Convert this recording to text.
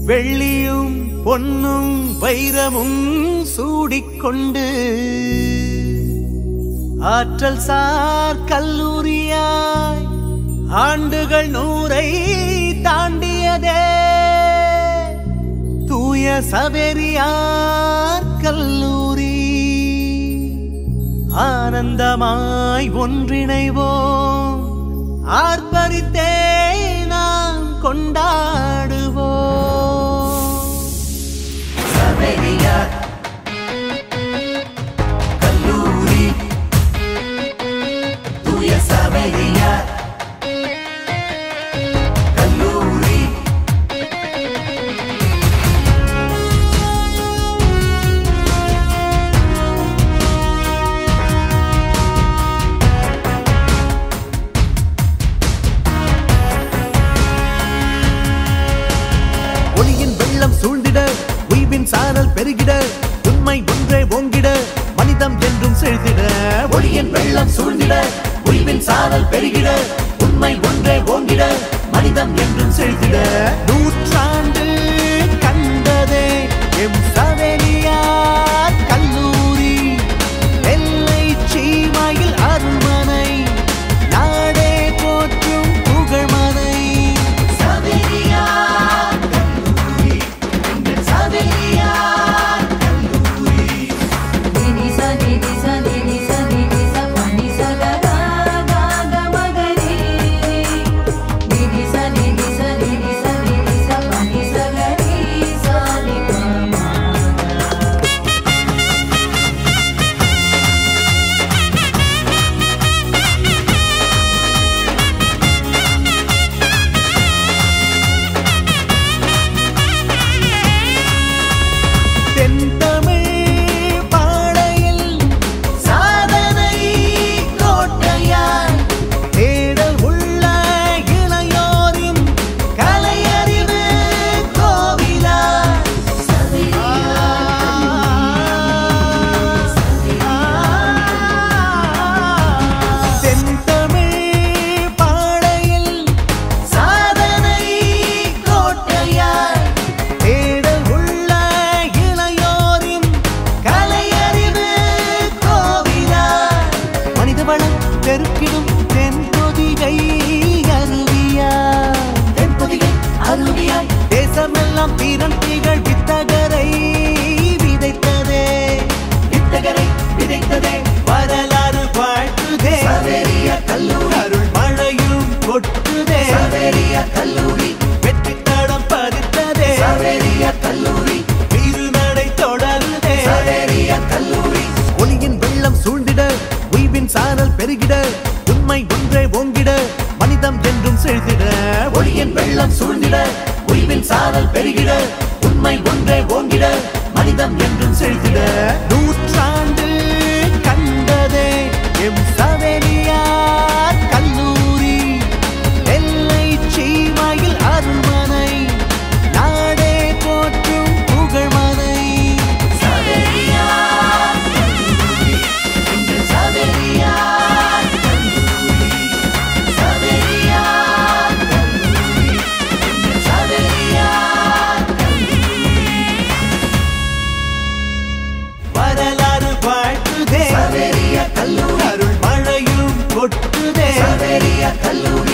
வெள்ளியும் பொன்னும் வைரமும் சூடிக்கொண்டு ஆற்றல் சார் கல்லூரியாய் ஆண்டுகள் நூறை தாண்டியதே தூய சவேரியார் கல்லூரி ஆனந்தமாய் ஒன்றிணைவோம் ஆர்ப்பரித்தே நாம் கொண்டாடுவோம் சவேரியார் கல்லூரி தூய சவேரியார் கல்லூரி ஒளியின் வெள்ளம் சூழ்ந்திட உய்வின் சாரல் பெருகிட உண்மை ஒன்றே ஓங்கிட மனிதம் என்றும் செழுதிட ஒளியின் வெள்ளம் சூழ்ந்திட உய்வின் சாரல் பெருகிட உண்மை ஒன்றே ஓங்கிட மனிதம் என்றும் செழித்திட நூற்றாண்டு கண்டதே எம் சவேரியார் கல்லூரி எல்லை சீமையில் அருள்மனை நாடே போற்றும் புகழ்மனை சவேரியார் கல்லூரி எங்கள் சவேரியார் கல்லூரி Dini sa dini sa dini sa dini sa pani sa ga ga ga ga ma ga ri. Dini sa dini sa dini sa dini sa pani sa ga ri sa ni pa ma ga. தென்தமிழ் பாடையில் சாதனை கோட்டையாய் தேடல் உள்ள இளையோரின் கலையறிவு கோவிலா தென்தமிழ் பாடையில் சாதனை கோட்டையாய் தேடல் உள்ள இளையோரின் கலையறிவு கோவிலா மனித வளம் பெருக்கிடும் தென்பொதிகை அருவியா தென்பொதிகை அருவியாய் தேசமெல்லாம் தீரன் திகழ் வித்தகரை விதைத்ததே வித்தகரை விதைத்ததே வரலாறு வாழ்த்துதே சவேரிய கல்லூரி அருள் மழையும் கொட்டுதே சவேரிய கல்லூரி வெற்றி தடம் பதித்ததே சவேரிய கல்லூரி வீறுநடை தொடருதே சவேரிய கல்லூரி ஒளியின் வெள்ளம் சூழ்ந்திட உய்வின் சாரல் பெருகிட உண்மை ஒன்றே ஓங்கிட மனிதம் என்றும் செழுதிட ஒளியின் வெள்ளம் சூழ்ந்திட உய்வின் சாரல் பெருகிட உண்மை ஒன்றே ஓங்கிட மனிதம் என்றும் செழித்திட நூற்றாண்டு கண்டதே எம் சவேரியார் கல்லூரி எல்லை சீமையில் அருள்மனை நாடே போற்றும் புகழ்மனை சவேரியார் கல்லூரி எங்கள் சவேரியார் கல்லூரி சவேரியார் கல்லூரி எங்கள் சவேரியார் வரலாறு வாழ்த்துதே சவேரிய கல்லூரி அருள் மழையும் கொட்டுதே சவேரிய கல்லூரி